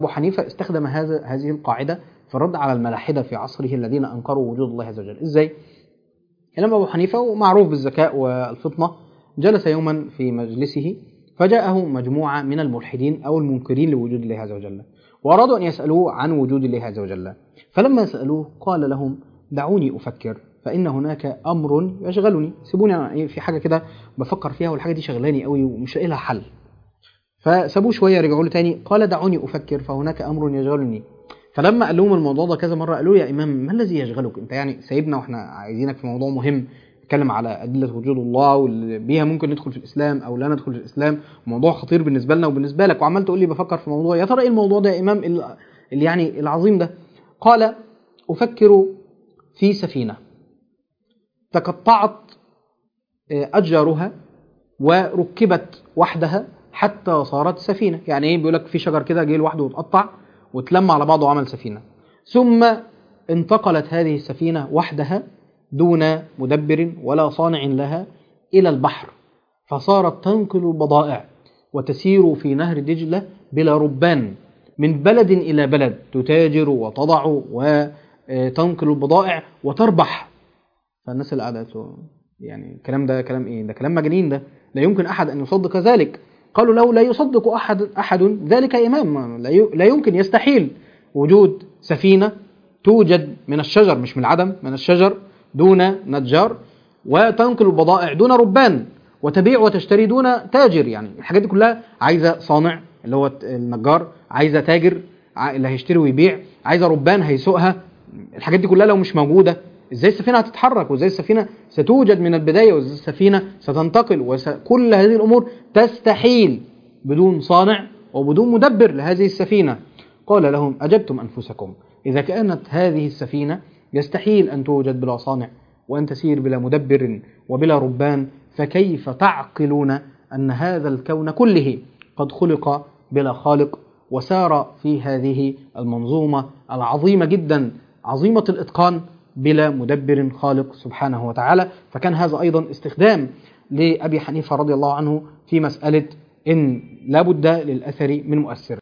أبو حنيفة استخدم هذا هذه القاعدة في الرد على الملاحدة في عصره الذين أنكروا وجود الله عز وجل إزاي؟ الإمام أبو حنيفة ومعروف بالذكاء والفطنة جلس يوما في مجلسه فجاءه مجموعة من الملحدين أو المنكرين لوجود الله عز وجل وأرادوا أن يسألوه عن وجود الله عز وجل فلما سألوه قال لهم دعوني أفكر فإن هناك أمر يشغلني سيبوني أنا في حاجة كده بفكر فيها والحاجة دي شغلاني قوي ومش لاقي لها حل فسابوه شوية رجعوا له تاني قال دعوني أفكر فهناك أمر يشغلني فلما قال لهم الموضوع ده كذا مرة قالوا يا إمام ما الذي يشغلك أنت يعني سايبنا وإحنا عايزينك في موضوع مهم نتكلم على أدلة وجود الله واللي بيها ممكن ندخل في الإسلام أو لا ندخل في الإسلام موضوع خطير بالنسبة لنا وبالنسبة لك وعمال تقول لي بفكر في موضوع يا ترى إيه الموضوع ده يا إمام ال- اللي يعني العظيم ده قال أفكر في سفينة تقطعت آه، أشجارها وركبت وحدها حتى صارت سفينة يعني ايه بيقول لك في شجر كده جه لوحده واتقطع واتلم على بعضه وعمل سفينة ثم انتقلت هذه السفينة وحدها دون مدبر ولا صانع لها إلى البحر فصارت تنقل البضائع وتسير في نهر دجلة بلا ربان من بلد إلى بلد تتاجر وتضع وتنقل البضائع وتربح فالناس اللي قاعدة له يعني الكلام ده كلام ايه ده كلام مجانين ده لا يمكن احد ان يصدق ذلك قالوا له لا يصدق احد احد ذلك يا امام لا ي- لا يمكن يستحيل وجود سفينه توجد من الشجر مش من العدم من الشجر دون نجار وتنقل البضائع دون ربان وتبيع وتشتري دون تاجر يعني الحاجات دي كلها عايزه صانع اللي هو النجار عايزه تاجر ع- اللي هيشتري ويبيع عايزه ربان هيسوقها الحاجات دي كلها لو مش موجوده ازاي السفينه هتتحرك وازاي السفينه ستوجد من البدايه وازاي السفينه ستنتقل وكل هذه الامور تستحيل بدون صانع وبدون مدبر لهذه السفينه قال لهم اجبتم انفسكم اذا كانت هذه السفينه يستحيل ان توجد بلا صانع وان تسير بلا مدبر وبلا ربان فكيف تعقلون ان هذا الكون كله قد خلق بلا خالق وسار في هذه المنظومه العظيمه جدا عظيمه الاتقان بلا مدبر خالق سبحانه وتعالى فكان هذا أيضا استخدام لأبي حنيفة رضي الله عنه في مسألة إن لابد للأثر من مؤثر